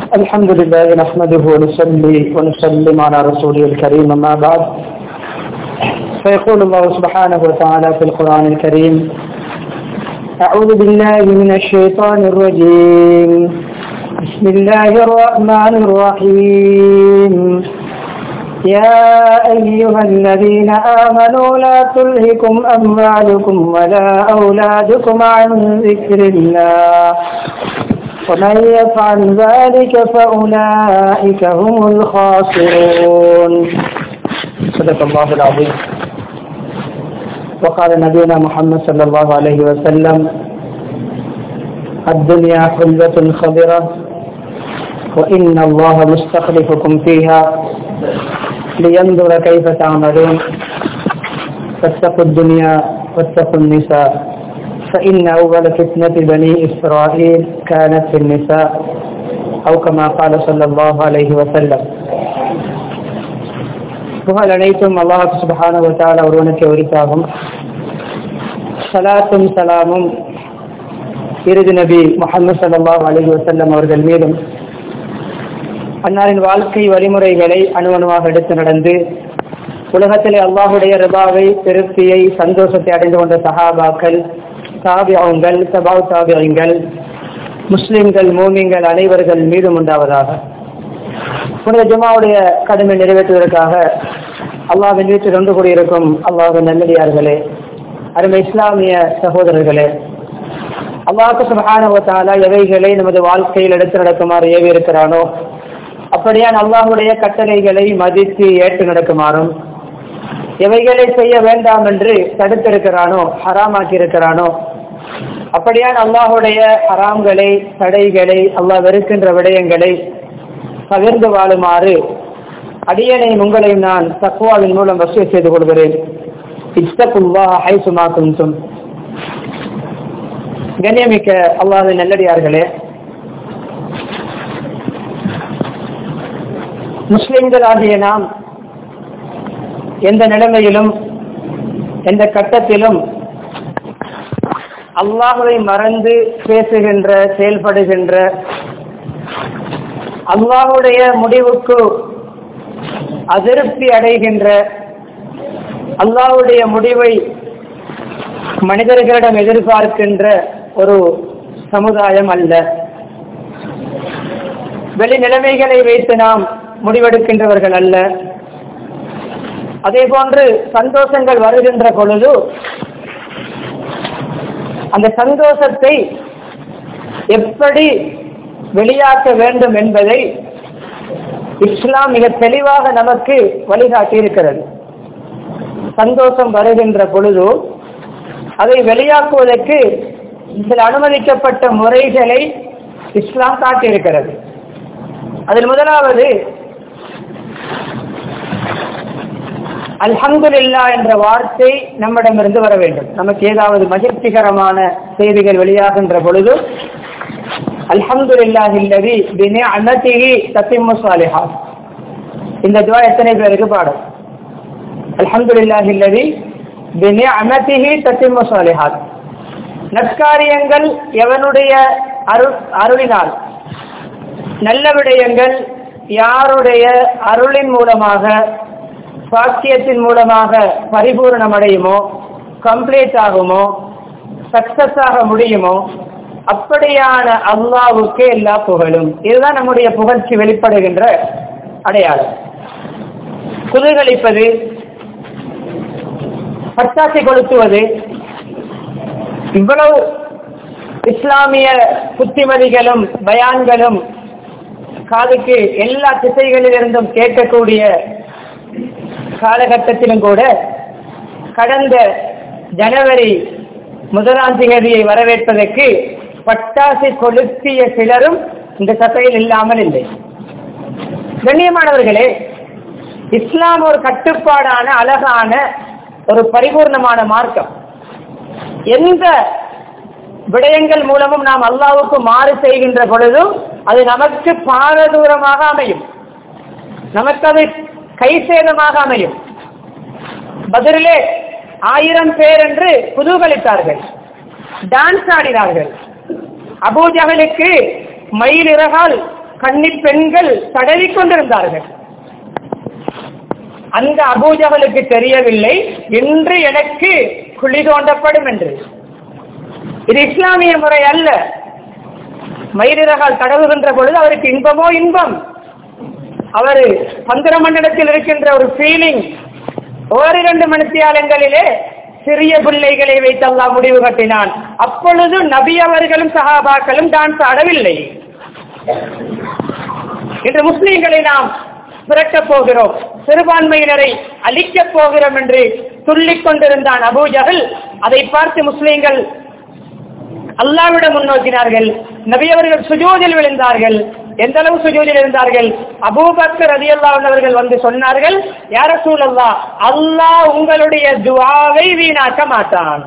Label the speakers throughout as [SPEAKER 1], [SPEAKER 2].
[SPEAKER 1] الحمد لله نحمده ونصلي ونسلم على رسوله الكريم أما بعد فيقول الله سبحانه وتعالى في القرآن الكريم أعوذ بالله من الشيطان الرجيم بسم الله الرحمن الرحيم يا أيها الذين آمنوا لا تلهكم أموالكم ولا أولادكم عن ذكر الله ومن يفعل ذلك فأولئك هم الخاسرون صدق الله العظيم وقال نبينا محمد صلى الله عليه وسلم الدنيا حلوة خضرة وإن الله مستخلفكم فيها لينظر كيف تعملون فاتقوا الدنيا واتقوا النساء فإن أول فتنة بني إسرائيل كانت في النساء أو كما قال صلى الله عليه وسلم புகழ் அனைத்தும் அல்லாஹ் சுபஹான வத்தால ஒருவனுக்கு உரித்தாகும் சலாத்தும் சலாமும் இறுதி நபி முகமது சல்லாஹ் அலி வசல்லம் அவர்கள் மீதும் அன்னாரின் வாழ்க்கை வழிமுறைகளை அணுவணுவாக எடுத்து நடந்து உலகத்திலே அல்லாஹுடைய ரிபாவை திருப்தியை சந்தோஷத்தை அடைந்து கொண்ட சஹாபாக்கள் தாபியங்கள் சபாவ் தாபியங்கள் முஸ்லிம்கள் மூமிங்கள் அனைவர்கள் மீதும் உண்டாவதாக புனித ஜமாவுடைய கடமை நிறைவேற்றுவதற்காக அல்லாவின் வீட்டில் ஒன்று கூடியிருக்கும் அல்லாஹின் நல்லடியார்களே அருமை இஸ்லாமிய சகோதரர்களே அல்லாஹு சுபஹானவத்தாலா எவைகளை நமது வாழ்க்கையில் எடுத்து நடக்குமாறு ஏவி இருக்கிறானோ அப்படியான் அல்லாஹுடைய கட்டளைகளை மதித்து ஏற்று நடக்குமாறும் எவைகளை செய்ய வேண்டாம் என்று தடுத்திருக்கிறானோ ஹராமாக்கி இருக்கிறானோ அப்படியான் அல்லாஹுடைய ஹராம்களை தடைகளை அல்லாஹ் வெறுக்கின்ற விடயங்களை பகிர்ந்து வாழுமாறு அடியனை உங்களையும் நான் தக்குவாவின் மூலம் வசூல் செய்து கொள்கிறேன் இஷ்டக்குல்லா ஹைசுமாக்கும் சொல் கண்ணியமிக்க அல்லாஹின் நல்லடியார்களே முஸ்லிம்கள் ஆகிய நாம் எந்த நிலைமையிலும் எந்த கட்டத்திலும் அல்லாஹுவை மறந்து பேசுகின்ற செயல்படுகின்ற அல்லாஹுடைய முடிவுக்கு அதிருப்தி அடைகின்ற அல்லாஹுடைய முடிவை மனிதர்களிடம் எதிர்பார்க்கின்ற ஒரு சமுதாயம் அல்ல வெளி நிலைமைகளை வைத்து நாம் முடிவெடுக்கின்றவர்கள் அல்ல அதே போன்று சந்தோஷங்கள் வருகின்ற பொழுது அந்த சந்தோஷத்தை எப்படி வெளியாக்க வேண்டும் என்பதை இஸ்லாம் மிக தெளிவாக நமக்கு வழிகாட்டி இருக்கிறது சந்தோஷம் வருகின்ற பொழுது அதை வெளியாக்குவதற்கு சில அனுமதிக்கப்பட்ட முறைகளை இஸ்லாம் காட்டியிருக்கிறது அதில் முதலாவது அல்ஹம்துல்லா என்ற வார்த்தை நம்மிடமிருந்து வர வேண்டும் நமக்கு ஏதாவது மகிழ்ச்சிகரமான செய்திகள் வெளியாகின்ற பொழுது அல்ஹம்துல்லாஹில்லதி பினே அன்னத்திகி தத்திம்மு சாலிஹா இந்த துவா எத்தனை பேருக்கு பாடும் அல்ஹம்துல்லாஹில்லதி பினே அன்னத்திகி தத்திம்மு சாலிஹாத் நற்காரியங்கள் எவனுடைய அருள் அருளினால் நல்ல விடயங்கள் யாருடைய அருளின் மூலமாக பாக்கியத்தின் மூலமாக பரிபூர்ணம் அடையுமோ கம்ப்ளீட் ஆகுமோ சக்சஸ் ஆக முடியுமோ அப்படியான அல்லாவுக்கு எல்லா புகழும் இதுதான் நம்முடைய புகழ்ச்சி வெளிப்படுகின்ற அடையாளம் குதூகலிப்பது பட்டாசை கொளுத்துவது இவ்வளவு இஸ்லாமிய புத்திமதிகளும் பயான்களும் காதுக்கு எல்லா திசைகளிலிருந்தும் கேட்கக்கூடிய காலகட்டத்திலும் கூட கடந்த ஜனவரி முதலாம் தேதியை வரவேற்பதற்கு பட்டாசு கொளுத்திய சிலரும் இந்த சபையில் இல்லாமல் இல்லை கண்ணியமானவர்களே இஸ்லாம் ஒரு கட்டுப்பாடான அழகான ஒரு பரிபூர்ணமான மார்க்கம் எந்த விடயங்கள் மூலமும் நாம் அல்லாவுக்கு மாறு செய்கின்ற பொழுதும் அது நமக்கு பாரதூரமாக அமையும் நமக்கு அது கை சேதமாக அமையும் பதிலே ஆயிரம் பேர் என்று குதூகலித்தார்கள் டான்ஸ் ஆடினார்கள் அபூஜகலுக்கு மயில் இறகால் கன்னி பெண்கள் தடவி கொண்டிருந்தார்கள் அந்த அபூஜகலுக்கு தெரியவில்லை இன்று எனக்கு குழி தோண்டப்படும் என்று இது இஸ்லாமிய முறை அல்ல மயிரிறகால் தடவுகின்ற பொழுது அவருக்கு இன்பமோ இன்பம் அவர் பந்திர மண்டலத்தில் இருக்கின்ற ஒரு ஃபீலிங் ஓரிரண்டு மணித்தியாலங்களிலே சிறிய பிள்ளைகளை வைத்து அல்லாஹ் முடிவு கட்டினான் அப்பொழுது நபி அவர்களும் சஹாபாக்களும் டான்ஸ் ஆடவில்லை இன்று முஸ்லீம்களை நாம் பிறக்கப் போகிறோம் சிறுபான்மையினரை அழிக்கப் போகிறோம் என்று துள்ளிக் கொண்டிருந்தான் அபூஜகல் அதை பார்த்து முஸ்லீம்கள் அல்லாவிடம் முன்னோக்கினார்கள் நபி அவர்கள் சுஜூதில் விழுந்தார்கள் எந்த அளவு சுஜூதில் இருந்தார்கள் அபூபக்கர் ரதியல்லா அவர்கள் வந்து சொன்னார்கள் யார சூழல்லா அல்லாஹ் உங்களுடைய துவாவை வீணாக்க மாட்டான்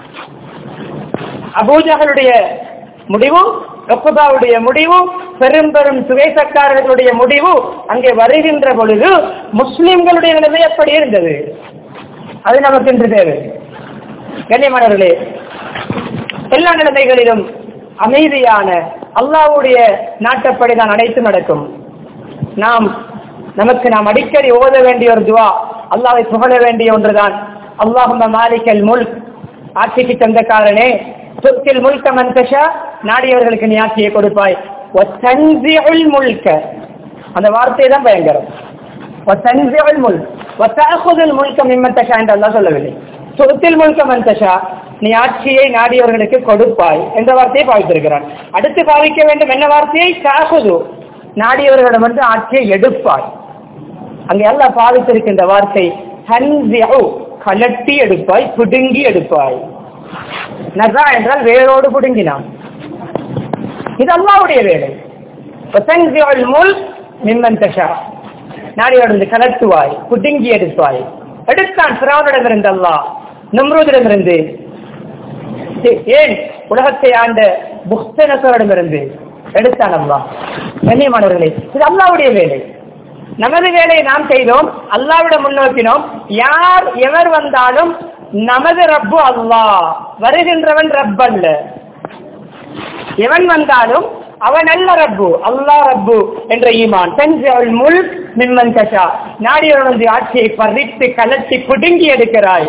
[SPEAKER 1] அபூஜகளுடைய முடிவு ரக்குபாவுடைய முடிவு பெரும் பெரும் சுவேசக்காரர்களுடைய முடிவு அங்கே வருகின்ற பொழுது முஸ்லிம்களுடைய நிலைமை எப்படி இருந்தது அது நமக்கு இன்று தேவை கண்ணியமானவர்களே எல்லா நிலைமைகளிலும் அமைதியான அல்லாவுடைய நாட்டப்படி தான் அனைத்து நடக்கும் நாம் நமக்கு நாம் அடிக்கடி ஓத வேண்டிய ஒரு துவா அல்லாவை புகழ வேண்டிய ஒன்றுதான் அல்லாஹும்ம மாலிக்கல் முல்க் ஆட்சிக்கு சொந்தக்காரனே சொத்தில் முல்க மன்கஷா நாடியவர்களுக்கு நீ ஆட்சியை கொடுப்பாய் ஒத்தன்சியுல் முல்க அந்த வார்த்தை தான் பயங்கரம் ஒத்தன்சியுல் முல்க் ஒத்தாகுதல் முல்க மிம்மத்தஷா என்று அல்லாஹ் சொல்லவில்லை சொத்தில் முல்க மன்கஷா நீ ஆட்சியை நாடியவர்களுக்கு கொடுப்பாய் என்ற வார்த்தையை பாவித்திருக்கிறான் அடுத்து பாவிக்க வேண்டும் என்ன வார்த்தையை காகுது நாடியவர்களிடம் வந்து ஆட்சியை எடுப்பாய் அங்கே எல்லாம் பாவித்திருக்கின்ற வார்த்தை ஹன்சியு கலட்டி எடுப்பாய் புடுங்கி எடுப்பாய் நசா என்றால் வேரோடு புடுங்கினான் இது அல்லாவுடைய வேலை வசங்கியல் முல் மிம்மன் தஷா நாடியோடு கலட்டுவாய் புடுங்கி எடுப்பாய் எடுத்தான் சிராவனிடமிருந்து அல்லாஹ் நம்ரூதிடமிருந்து ஏன் உலகத்தை ஆண்ட புக்தனசரிடமிருந்து எடுத்தான் அல்லாஹ் கண்ணியமானவர்களே இது அல்லாவுடைய வேலை நமது வேலையை நாம் செய்தோம் அல்லாவிடம் முன்னோக்கினோம் யார் எவர் வந்தாலும் நமது ரப்பு அல்லாஹ் வருகின்றவன் ரப் அல்ல எவன் வந்தாலும் அவன் அல்ல ரப்பு அல்லாஹ் ரப்பு என்ற ஈமான் தஞ்சவள் முள் மிம்மன் கஷா நாடியவனது ஆட்சியை பறித்து கலட்டி புடுங்கி எடுக்கிறாய்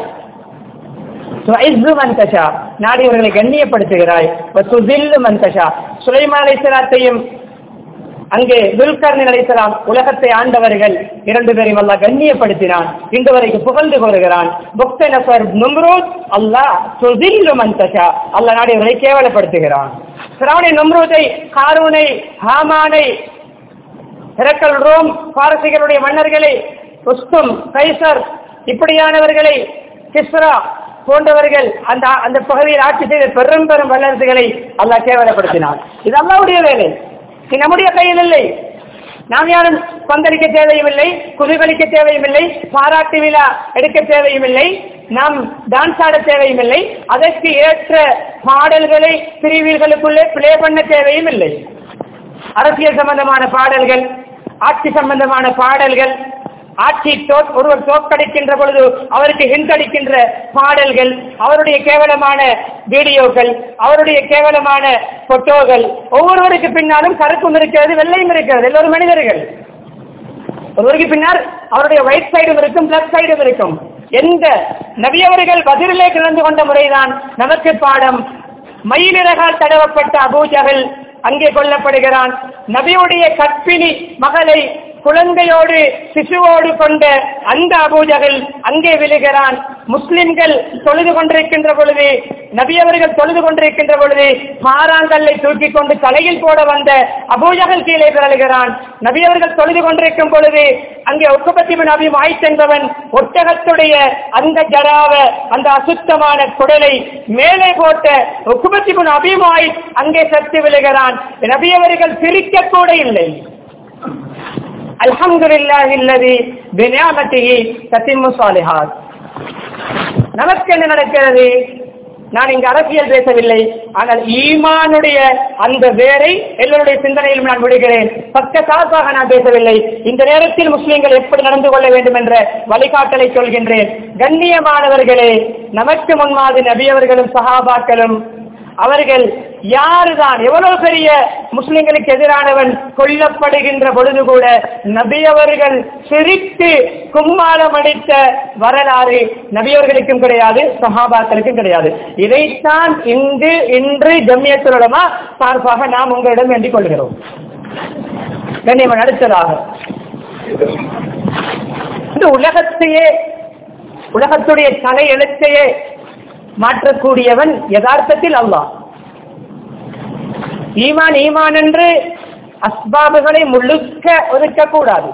[SPEAKER 1] மந்தஷா நாடியவர்களை கண்ணியப்படுத்துகிறாய் மந்தஷா சுலைமான் அலைசலாத்தையும் அங்கே துல்கர்ணி அலைசலாம் உலகத்தை ஆண்டவர்கள் இரண்டு பேரையும் அல்லா கண்ணியப்படுத்தினான் இன்று வரைக்கும் புகழ்ந்து கூறுகிறான் புக்த நசர் நும்ரூத் அல்லாஹ் சுதில்லு மந்தஷா அல்லா நாடியவர்களை கேவலப்படுத்துகிறான் சிராவணி நும்ரூதை காரூனை ஹாமானை ஹெரக்கல் ரோம் பாரசிகளுடைய மன்னர்களை ருஸ்தும் கைசர் இப்படியானவர்களை கிஸ்ரா போன்றவர்கள் அந்த அந்த பகுதியில் ஆட்சி செய்த பெரும் பெரும் வல்லரசுகளை அல்லாஹ் கேவலப்படுத்தினான் இது அல்லாவுடைய வேலை இது நம்முடைய கையில் இல்லை நாம் யாரும் பங்களிக்க தேவையும் இல்லை குதுகளிக்க தேவையும் இல்லை பாராட்டு விழா எடுக்க தேவையும் இல்லை நாம் டான்ஸ் ஆட தேவையும் இல்லை அதற்கு ஏற்ற பாடல்களை பிரிவுகளுக்குள்ளே பிளே பண்ண தேவையும் இல்லை அரசியல் சம்பந்தமான பாடல்கள் ஆட்சி சம்பந்தமான பாடல்கள் ஆட்சி ஒருவர் தோற்கடிக்கின்ற பொழுது அவருக்கு ஹிந்தடிக்கின்ற பாடல்கள் அவருடைய கேவலமான வீடியோக்கள் அவருடைய கேவலமான போட்டோகள் ஒவ்வொருவருக்கு பின்னாலும் கருப்பும் இருக்கிறது வெள்ளையும் இருக்கிறது எல்லோரும் மனிதர்கள் ஒருவருக்கு பின்னால் அவருடைய ஒயிட் சைடும் இருக்கும் பிளக் சைடும் இருக்கும் எந்த நபியவர்கள் பதிலே கலந்து கொண்ட முறைதான் நமக்கு பாடம் மயிலிறகால் தடவப்பட்ட அபூஜகல் அங்கே கொல்லப்படுகிறான் நபியுடைய கற்பிணி மகளை குழந்தையோடு சிசுவோடு கொண்ட அந்த அபூஜகல் அங்கே விழுகிறான் முஸ்லிம்கள் தொழுது கொண்டிருக்கின்ற பொழுது நபியவர்கள் தொழுது கொண்டிருக்கின்ற பொழுது பாறாங்கல்லை தூக்கி கொண்டு தலையில் போட வந்த அபூஜகல் கீழே விரலுகிறான் நபியவர்கள் தொழுது கொண்டிருக்கும் பொழுது அங்கே ஒக்குபத்தி நபி மாய்ச் சென்றவன் ஒட்டகத்துடைய அந்த ஜராவ அந்த அசுத்தமான குடலை மேலே போட்ட ஒக்குபத்தி அபிமாய் அங்கே சத்து விழுகிறான் நபியவர்கள் பிரிக்க கூட இல்லை அல்ஹம்துலில்லாஹில்லதி பினியாமத்திஹி தத்திம்மு சாலிஹாத் நமக்கு என்ன நடக்கிறது நான் இங்கு அரசியல் பேசவில்லை ஆனால் ஈமானுடைய அந்த வேரை எல்லோருடைய சிந்தனையிலும் நான் விடுகிறேன் பக்க சார்பாக நான் பேசவில்லை இந்த நேரத்தில் முஸ்லிம்கள் எப்படி நடந்து கொள்ள வேண்டும் என்ற வழிகாட்டலை சொல்கின்றேன் கண்ணியமானவர்களே நமக்கு முன்மாதிரி நபியவர்களும் சஹாபாக்களும் அவர்கள் யாருதான் எவ்வளவு பெரிய முஸ்லிம்களுக்கு எதிரானவன் கொல்லப்படுகின்ற பொழுது கூட நபியவர்கள் சிரித்து கும்மாளம் அடித்த வரலாறு நபியவர்களுக்கும் கிடையாது சஹாபாக்களுக்கும் கிடையாது இதைத்தான் இங்கு இன்று ஜம்மியத்துலமா சார்பாக நாம் உங்களிடம் வேண்டிக் கொள்கிறோம் கண்ணியமன் அடுத்ததாக இந்த உலகத்தையே உலகத்துடைய தலை எழுத்தையே மாற்றக்கூடியவன் யதார்த்தத்தில் அல்லாஹ் ஈமான் ஈமான் என்று அஸ்பாபுகளை முழுக்க ஒதுக்கக்கூடாது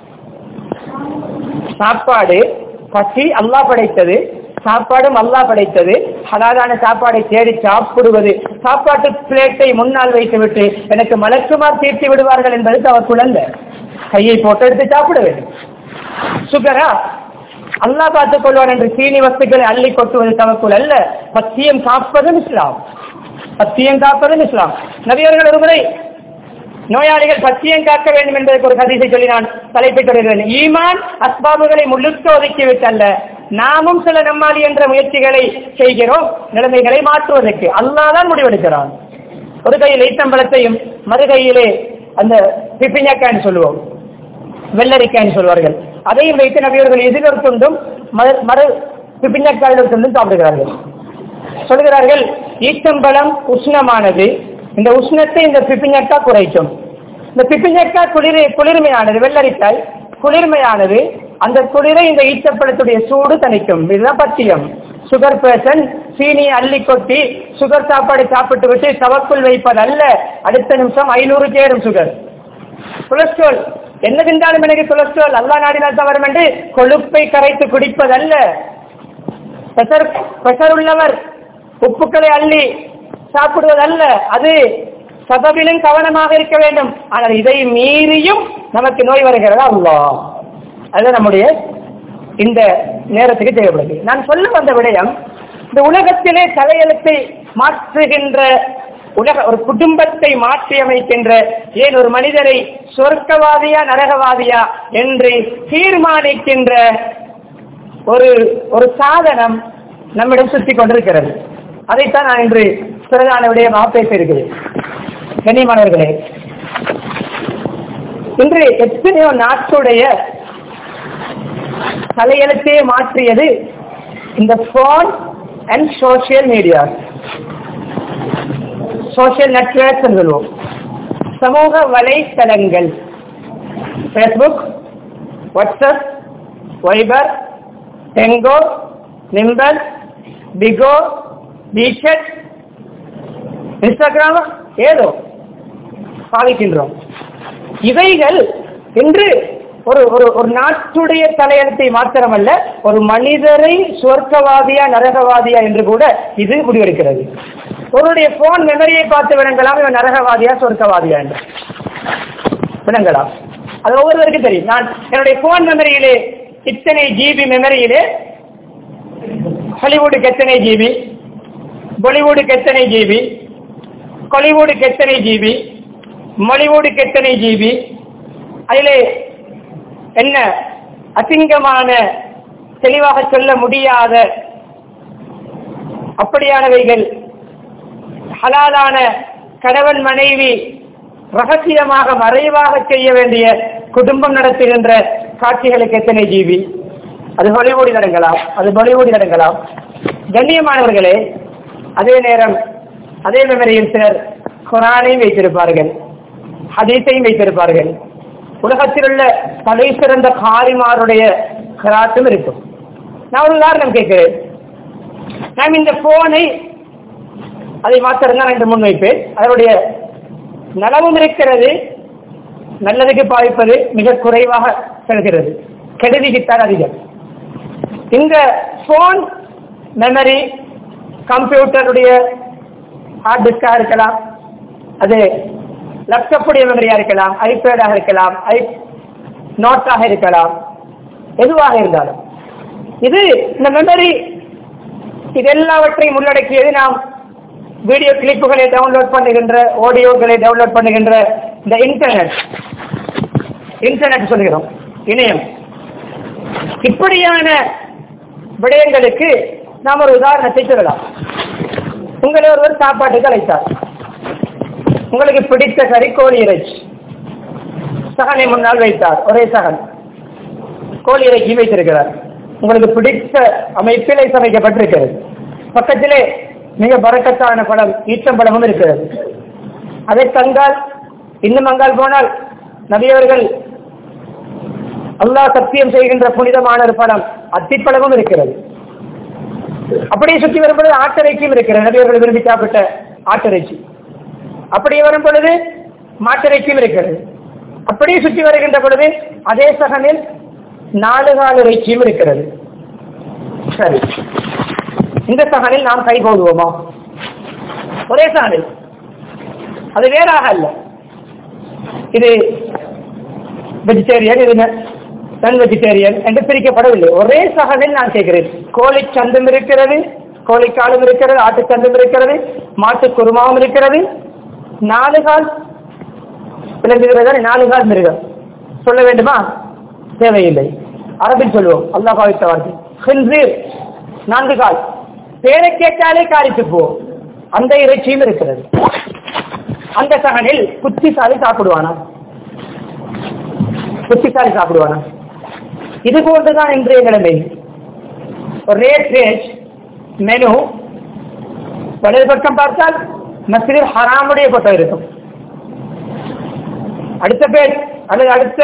[SPEAKER 1] சாப்பாடு பசி அல்லாஹ் படைத்தது சாப்பாடும் அல்லாஹ் படைத்தது ஹலாலான சாப்பாடை தேடி சாப்பிடுவது சாப்பாட்டு பிளேட்டை முன்னால் வைத்துவிட்டு எனக்கு மலக்குமார் தீர்த்தி விடுவார்கள் என்பது அவர் குழந்தை கையை போட்டு எடுத்து சாப்பிட வேண்டும் சுகரா அல்லாஹ் பார்த்துக் கொள்வான் என்று சீனி வஸ்துக்களை அள்ளி கொட்டுவது தவக்குள் அல்ல பத்தியம் காப்பதும் இஸ்லாம் பத்தியம் காப்பதும் இஸ்லாம் நபியர்கள் ஒருமுறை நோயாளிகள் பத்தியம் காக்க வேண்டும் என்பதற்கு ஒரு கதிசை சொல்லி நான் தலைப்பை தொடர்கிறேன் ஈமான் அஸ்பாபுகளை முழுக்க ஒதுக்கிவிட்டல்ல நாமும் சில நம்மாளி என்ற முயற்சிகளை செய்கிறோம் நிலைமைகளை மாற்றுவதற்கு அல்லாதான் முடிவெடுக்கிறான் ஒரு கையில் ஈத்தம்பழத்தையும் மறு கையிலே அந்த பிப்பிஞக்கான்னு சொல்லுவோம் வெள்ளரிக்காய்ன்னு சொல்வார்கள் அதையும் வைத்து நபியர்கள் எதிரொரு துண்டும் மறு- மறு பிப்பிஞக்காயில் துண்டும் சாப்பிடுகிறார்கள் சொல்கிறார்கள் ஈச்சம்பழம் உஷ்ணமானது இந்த உஷ்ணத்தை இந்த பிப்பிஞக்கா குறைக்கும் இந்த பிப்பிஞக்கா குளிர் குளிர்மையானது வெள்ளரிக்காய் குளிர்மையானது அந்த குளிரை இந்த ஈச்சப்பழத்துடைய சூடு தணிக்கும் இதுதான் பத்தியம் சுகர் பேஷன் சீனியை அள்ளி கொட்டி சுகர் சாப்பாடு சாப்பிட்டு விட்டு தவக்குள் வைப்பதல்ல அடுத்த நிமிஷம் ஐநூறு சேரும் சுகர் கொலஸ்ட்ரால் என்ன தின்றாலும் எனக்கு கொலஸ்ட்ரால் அல்லா நாடினால் தான் வரும் என்று கொழுப்பை கரைத்து குடிப்பதல்ல பிரஷர் பிரஷர் உள்ளவர் உப்புக்களை அள்ளி சாப்பிடுவதல்ல அது சபபிலும் கவனமாக இருக்க வேண்டும் ஆனால் இதை மீறியும் நமக்கு நோய் வருகிறதா அல்லா அது நம்முடைய இந்த நேரத்துக்கு தேவைப்படுது நான் சொல்ல வந்த விடயம் இந்த உலகத்திலே தலையெழுத்தை மாற்றுகின்ற உலக ஒரு குடும்பத்தை மாற்றி அமைக்கின்ற ஏன் ஒரு மனிதரை சொர்க்கவாதியா நரகவாதியா என்று தீர்மானிக்கின்ற ஒரு ஒரு சாதனம் நம்மிடம் சுற்றி கொண்டிருக்கிறது அதைத்தான் நான் இன்று சிறதான விடயமாக பேசியிருக்கிறேன் கண்ணியமானவர்களே இன்று எத்தனையோ நாட்டுடைய தலையெழுத்தையே மாற்றியது இந்த phone and social media social networks சொல்லுவோம் சமூக வலைத்தளங்கள் ஃபேஸ்புக் வாட்ஸ்அப் வைபர் டெங்கோ நிம்பல் பிகோ பீச்சட் இன்ஸ்டாகிராம் ஏதோ பாவிக்கின்றோம் இவைகள் இன்று ஒரு ஒரு ஒரு நாட்டுடைய தலையெழுத்தை மாத்திரமல்ல ஒரு மனிதரை சுவர்க்கவாதியா நரகவாதியா என்று கூட இது முடிவெடுக்கிறது ஒருவருடைய போன் மெமரியை பார்த்து விளங்கலாம் இவன் நரகவாதியா சொர்க்கவாதியா என்று விளங்கலாம் அது ஒவ்வொருவருக்கும் தெரியும் நான் என்னுடைய போன் மெமரியிலே இத்தனை ஜிபி மெமரியிலே ஹாலிவுட்டுக்கு எத்தனை ஜிபி பாலிவுட்டுக்கு எத்தனை ஜிபி கொலிவுடுக்கு எத்தனை ஜிபி மொழிவுடுக்கு எத்தனை ஜிபி அதிலே என்ன அசிங்கமான தெளிவாக சொல்ல முடியாத அப்படியானவைகள் ஹலாலான கணவன் மனைவி ரகசியமாக மறைவாக செய்ய வேண்டிய குடும்பம் நடத்துகின்ற காட்சிகளுக்கு எத்தனை ஜிபி அது ஹாலிவுட் நடக்கலாம் அது பாலிவுட் நடக்கலாம் கண்ணியமானவர்களே அதே நேரம் அதே மெமரியில் சிலர் குரானையும் வைத்திருப்பார்கள் ஹதீஸையும் வைத்திருப்பார்கள் உலகத்தில் உள்ள தலை சிறந்த காரிமாருடைய கராத்தும் இருக்கும் நான் ஒரு உதாரணம் கேட்கிறேன் நாம் இந்த போனை அதை மாத்திரம் தான் என்று முன்வைப்பேன் அதனுடைய நலவும் இருக்கிறது நல்லதுக்கு பாய்ப்பது மிக குறைவாக செல்கிறது கெடுதிக்குத்தான் அதிகம் இந்த போன் மெமரி கம்ப்யூட்டருடைய ஹார்ட் டிஸ்காக இருக்கலாம் அது லேப்டாப்புடைய மெமரியா இருக்கலாம் ஐபேடாக இருக்கலாம் ஐ நோட்டாக இருக்கலாம் எதுவாக இருந்தாலும் இது இந்த மெமரி இது எல்லாவற்றையும் உள்ளடக்கியது நாம் வீடியோ கிளிப்புகளை டவுன்லோட் பண்ணுகின்ற ஆடியோக்களை டவுன்லோட் பண்ணுகின்ற இந்த இன்டர்நெட் இன்டர்நெட் சொல்கிறோம் இணையம் இப்படியான விடயங்களுக்கு நாம் ஒரு உதாரணத்தை சொல்லலாம் உங்களை ஒருவர் சாப்பாட்டுக்கு அழைத்தார் உங்களுக்கு பிடித்த கறி கோழி இறைச்சி சகனை முன்னால் வைத்தார் ஒரே சகன் கோழி இறைச்சி வைத்திருக்கிறார் உங்களுக்கு பிடித்த அமைப்பிலே சமைக்கப்பட்டிருக்கிறது பக்கத்திலே மிக பறக்கத்தான படம் ஈச்சம்பழமும் இருக்கிறது அதை தந்தால் இன்னும் அங்கால் போனால் நபியவர்கள் அல்லாஹ் சத்தியம் செய்கின்ற புனிதமான ஒரு படம் அத்திப்பழமும் இருக்கிறது அப்படியே சுற்றி வரும்பொழுது ஆட்டிறைச்சியும் இருக்கிறது நபியவர்கள் விரும்பி சாப்பிட்ட ஆட்டிறைச்சி அப்படியே வரும் பொழுது மாட்டிறைச்சியும் இருக்கிறது அப்படியே சுற்றி வருகின்ற பொழுது அதே சகனில் நாலு கால் இறைச்சியும் இருக்கிறது சரி இந்த சகனில் நாம் கை போடுவோமா ஒரே சகனில் அது வேறாக அல்ல இது வெஜிடேரியன் இது நான் வெஜிடேரியன் என்று பிரிக்கப்படவில்லை ஒரே சகனில் நான் கேட்கிறேன் கோழி சந்தும் இருக்கிறது கோழிக்காலும் இருக்கிறது ஆட்டுச்சந்தும் இருக்கிறது மாட்டு குருமாவும் இருக்கிறது நாலு கால் விளங்குகிறதா நாலு கால் மிருகம் சொல்ல வேண்டுமா தேவையில்லை அரபில் சொல்லுவோம் அல்லாஹ் பாவித்த வார்த்தை ஹின்சீர் நான்கு கால் பேரை கேட்டாலே காரித்து போ அந்த இறைச்சியும் இருக்கிறது அந்த சகனில் புத்திசாலி சாப்பிடுவானா புத்திசாலி சாப்பிடுவானா இது போன்றுதான் இன்றைய நிலைமை ரேட் ரேட் மெனு வலது பக்கம் பார்த்தால் மஸ்ஜிதில் ஹராமுடைய போட்டோ இருக்கும் அடுத்த பேர் அல்லது அடுத்த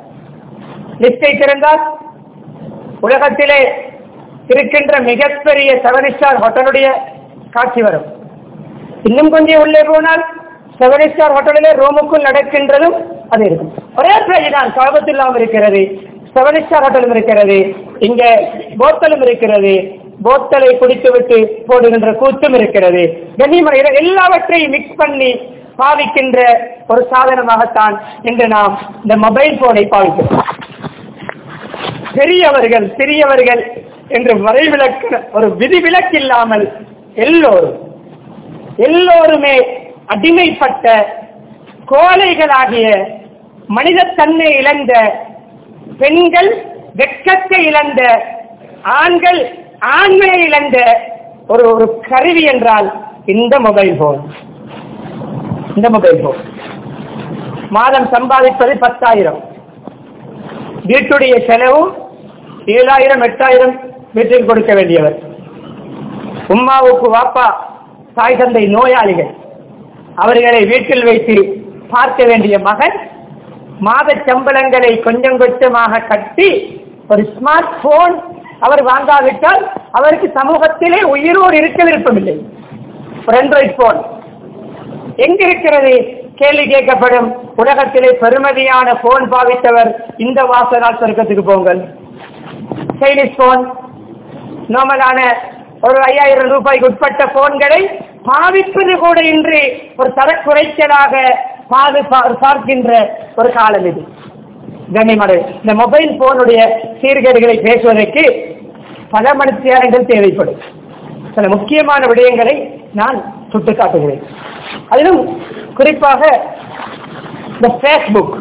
[SPEAKER 1] லிஸ்டை திறந்தால் உலகத்திலே இருக்கின்ற மிகப்பெரிய செவன் ஸ்டார் ஹோட்டலுடைய காட்சி வரும் இன்னும் கொஞ்சம் உள்ளே போனால் செவன் ஸ்டார் ஹோட்டலிலே ரூமுக்குள் நடக்கின்றதும் அது இருக்கும் ஒரே பேஜ் தான் கழகத்தில்லாம் இருக்கிறது செவன் ஸ்டார் ஹோட்டலும் இருக்கிறது இங்க போத்தலும் இருக்கிறது போத்தலை குடித்து விட்டு போடுகின்ற கூத்தும் இருக்கிறது கண்ணியமறையில் எல்லாவற்றையும் மிக்ஸ் பண்ணி பாவிக்கின்ற ஒரு சாதனமாகத்தான் இன்று நாம் இந்த மொபைல் போனை பாவிக்கிறோம் பெரியவர்கள் சிறியவர்கள் என்று வரைவிலக்கு ஒரு விதிவிலக்கு இல்லாமல் எல்லோரும் எல்லோருமே அடிமைப்பட்ட கோழைகளாகிய மனிதத்தன்மை இழந்த பெண்கள் வெட்கத்தை இழந்த ஆண்கள் ஆண்மையை இழந்த ஒரு ஒரு கருவி என்றால் இந்த மொபைல் போன் இந்த மொபைல் போன் மாதம் சம்பாதிப்பது பத்தாயிரம் வீட்டுடைய செலவு ஏழாயிரம் எட்டாயிரம் வீட்டில் கொடுக்க வேண்டியவர் உம்மாவுக்கு வாப்பா தாய் தந்தை நோயாளிகள் அவர்களை வீட்டில் வைத்து பார்க்க வேண்டிய மகன் மாத சம்பளங்களை கொஞ்சம் கொஞ்சமாக கட்டி ஒரு ஸ்மார்ட் போன் அவர் வாங்காவிட்டால் அவருக்கு சமூகத்திலே உயிரோடு இருக்க விருப்பமில்லை ஒரு ஆண்ட்ராய்ட் போன் எங்க இருக்கிறது கேள்வி கேட்கப்படும் உலகத்திலே பெருமதியான போன் பாவித்தவர் இந்த வாசனால் சொர்க்கத்துக்கு போங்கள் சைனீஸ் போன் நார்மலான ஒரு ஐயாயிரம் ரூபாய்க்கு உட்பட்ட போன்களை பாவிப்பது கூட இன்று ஒரு தரக்குறைச்சலாக பாது பார்க்கின்ற ஒரு காலம் இது கண்ணிமடை இந்த மொபைல் போனுடைய சீர்கேடுகளை பேசுவதற்கு பல மணித்தியாரங்கள் தேவைப்படும் சில முக்கியமான விடயங்களை நான் சுட்டிக்காட்டுகிறேன் அதிலும் குறிப்பாக இந்த ஃபேஸ்புக்